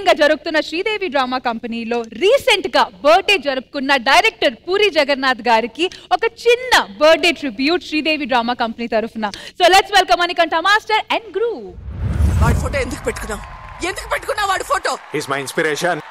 గా జరుగుతున్న శ్రీదేవి డ్రామా కంపెనీలో రీసెంట్ గా బర్త్డే జరుపుకున్న డైరెక్టర్ పూరి జగన్నాథ్ గారికి ఒక చిన్న birthday tribute Sridevi drama company తరఫున సో లెట్స్ వెల్కమ్ అనికంట మాస్టర్ అండ్ గ్రూ వాడి ఫోటో ఎందుకు పెట్టుకున్నావు ఎందుకు పెట్టుకున్నావు వాడి ఫోటో ఈస్ మై ఇన్స్పిరేషన్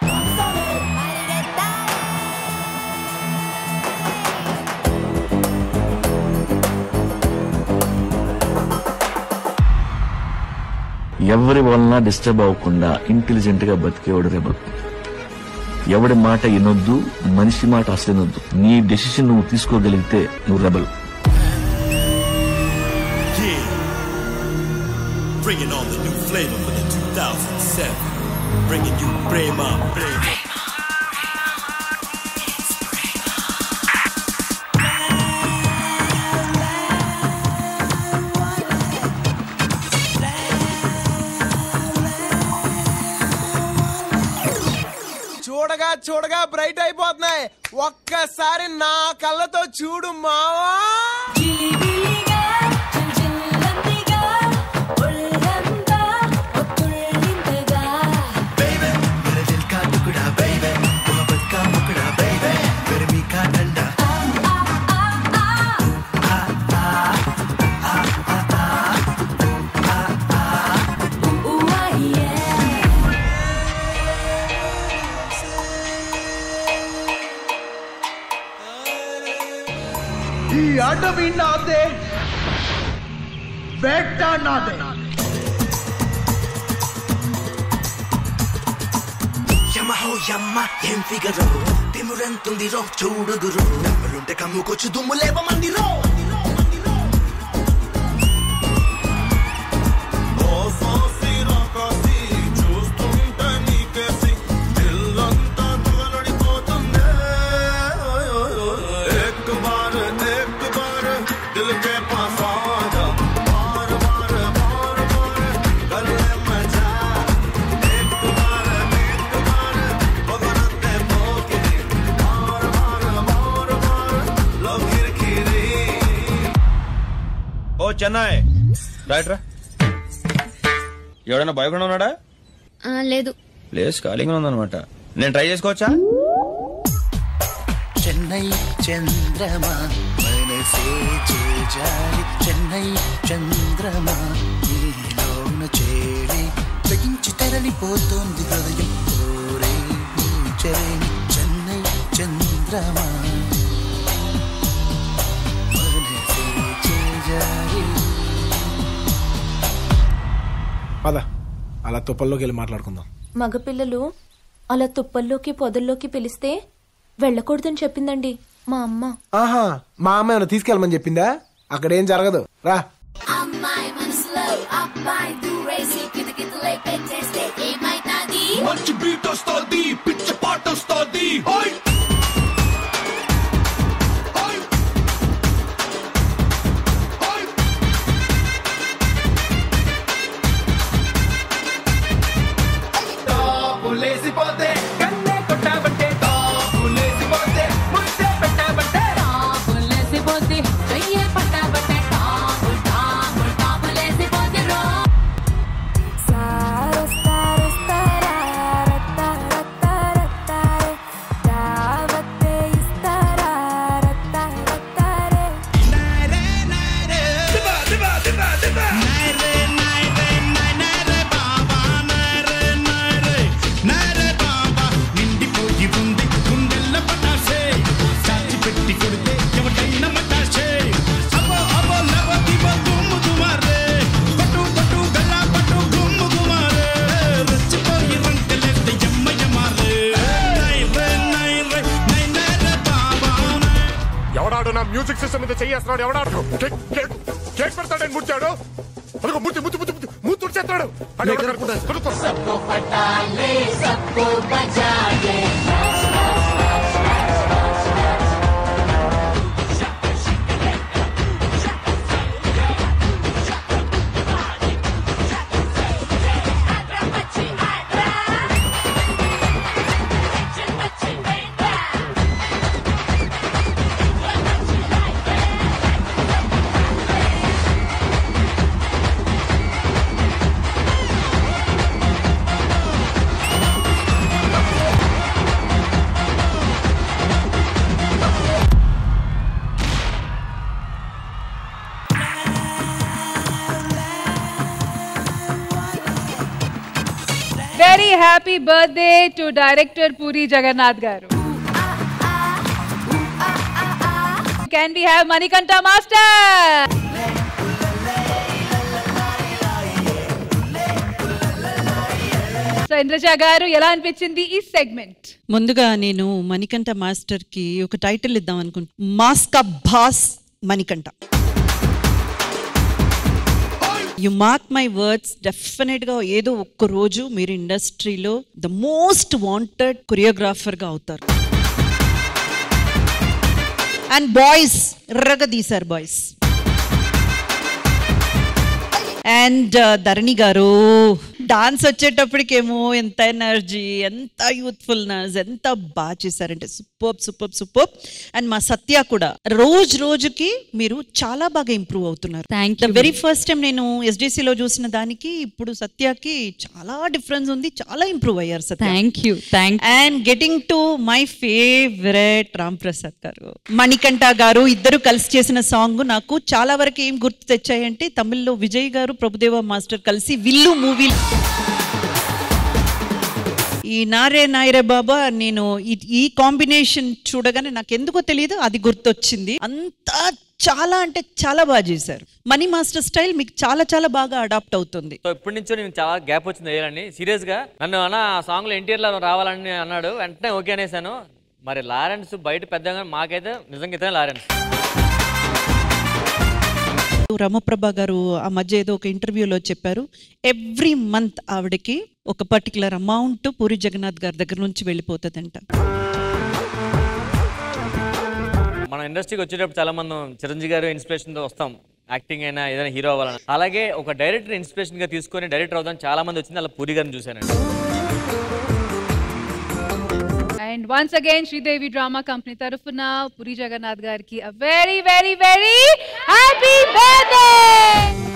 ఎవరి వలన డిస్టర్బ్ అవ్వకుండా ఇంటెలిజెంట్ గా బతికేవాడు రెబల్ ఎవడి మాట వినొద్దు మనిషి మాట అసలు వినొద్దు నీ డెసిషన్ నువ్వు తీసుకోగలిగితే నువ్వు rebel Yeah. Bringing on the new flavor for the 2007. Bringing you Prema, Prema. చూడగా చూడగా బ్రైట్ అయిపోతున్నాయి ఒక్కసారి నా కళ్ళతో చూడు మావా ఈ అడవి నాదే వేట నాదే యమహో యమ్మ ఏం ఫిగరు తిమురెంతుందిరో చూడుదురు నెమ్మలుంటే కమ్ముకొచ్చు దుమ్ము లేవమందిరో ఓ చెన్నై రైట్ రా ఎవడైనా భయపడి ఉన్నాడా లేదు ప్లేస్ ఖాళీగా ఉందన్నమాట నేను ట్రై చేసుకోవచ్చా చెన్నై చంద్రమా మనసే చేజారి చెన్నై చంద్రమా నీలోన చేరి తగించి తరలిపోతోంది హృదయం ఓరే నీ చెరేని చెన్నై చంద్రమా మనసే చేజారి పద అలా తుప్పల్లోకి వెళ్ళి మాట్లాడుకుందాం మగపిల్లలు అలా తుప్పల్లోకి పొదల్లోకి పిలిస్తే వెళ్ళకూడదని చెప్పిందండి మా అమ్మ ఆహా మా అమ్మ ఏమైనా తీసుకెళ్ళమని చెప్పిందా అక్కడేం జరగదు రా అమ్మాయి మనసులో అబ్బాయి దూరేసి కితకితలై పెట్టేస్తే ఏమైతాది మంచి బీట్ వస్తుంది పిచ్చ పాట వస్తుంది లేసిపోతే కన్నే కొట్టాబంటే టాపు లేసిపోతే ముద్దే పెట్టాబంటే నిండిపోయి ఉంది గుండెల్ల పటాసే చాచి పెట్టి కొడితే ఎవటైనా మటాసే అబ్బో అబ్బో లవ దివ గుమ్ము గుమారే పట్టు పట్టు గల్లా పట్టు గుమ్ము గుమారే రెచ్చిపోయి రంకెలేస్తే యమ్మ యమారే నై రే నై రే నై నై రే బాబా ఎవడాడు నా మ్యూజిక్ సిస్టమ్ మీద చెయ్యేస్తున్నాడు ఎవడాడు కేక్ కేక్ కేక్ పెడతాడని ముట్టాడు అదిగో ముత్తి ముత్తి ముత్తి ముత్తి మూతి తుడిచేస్తాడు అది ఎవడో కనుక్కుంటాడు. కనుక్కో. Hey! Happy birthday to director Puri Jagannadh గారు can we have Manikanta master so Indraja గారు ఎలా అనిపించింది ఈ సెగ్మెంట్ ముందుగా నేను మణికంఠ మాస్టర్ కి ఒక టైటిల్ ఇద్దాం అనుకుంటా mask boss Manikanta you mark my words definite గా ఏదో ఒక్క రోజు మీరు ఇండస్ట్రీలో ద మోస్ట్ వాంటెడ్ కొరియోగ్రాఫర్ గా అవుతారు అండ్ బాయ్స్ ఎర్రగా తీశారు బాయ్స్ అండ్ ధరణి గారు డాన్స్ వచ్చేటప్పటికేమో ఎంత ఎనర్జీ ఎంత యూత్ఫుల్నెస్ ఎంత బాగా చేశారంటే సూపర్ సూపర్ సూపర్ అండ్ మా సత్య కూడా రోజు రోజుకి మీరు చాలా బాగా ఇంప్రూవ్ అవుతున్నారు Thank the you. Very first time నేను SDC లో చూసిన దానికి ఇప్పుడు సత్యకి చాలా డిఫరెన్స్ ఉంది చాలా ఇంప్రూవ్ అయ్యారు Satya thank you thank and getting to my favourite Ram Prasad గారు మణికంఠ గారు ఇద్దరు కలిసి చేసిన సాంగ్ నాకు చాలా వరకు ఏం గుర్తు తెచ్చాయంటే తమిళ్లో విజయ్ గారు ప్రభుదేవ మాస్టర్ కలిసి విల్లు మూవీ ఈ నారే నాయరే బాబా నేను ఈ- ఈ కాంబినేషన్ చూడగానే నాకు ఎందుకో తెలియదు అది గుర్తొచ్చింది అంతా చాలా అంటే చాలా బాగా చేశారు మనీ మాస్టర్ స్టైల్ మీకు చాలా చాలా బాగా అడాప్ట్ అవుతుంది సో ఇప్పటి నుంచో నేను చాలా గ్యాప్ వచ్చింది వేయాలని సీరియస్ గా నన్ను అన్న ఆ సాంగ్ లో ఎన్టీఆర్ లో రావాలని అన్నాడు వెంటనే ఓకే అనేసాను మరి లారెన్స్ బయట పెద్దగా మాకైతే నిజంగా ఇతనే లారెన్స్ రమప్రభ గారు ఆ మధ్య ఏదో ఒక ఇంటర్వ్యూలో చెప్పారు ఎవ్రీ మంత్ ఆవిడకి ఒక పర్టికులర్ అమౌంట్ పూరి జగన్నాథ్ గారి దగ్గర నుంచి వెళ్ళిపోతుందంట మన ఇండస్ట్రీకి వచ్చేటప్పుడు చాలా మంది చిరంజీవి గారు ఇన్స్పిరేషన్ తో వస్తాం యాక్టింగ్ అయినా ఏదైనా హీరో అవ్వాలని అలాగే ఒక డైరెక్టర్ ఇన్స్పిరేషన్ గా తీసుకొని డైరెక్టర్ అవుదాం చాలా మంది వచ్చింది అలా పూరి గారిని చూశానండి and once again Sridevi drama company తరఫున పురి జగన్నాథ్ గారికి a very very very happy birthday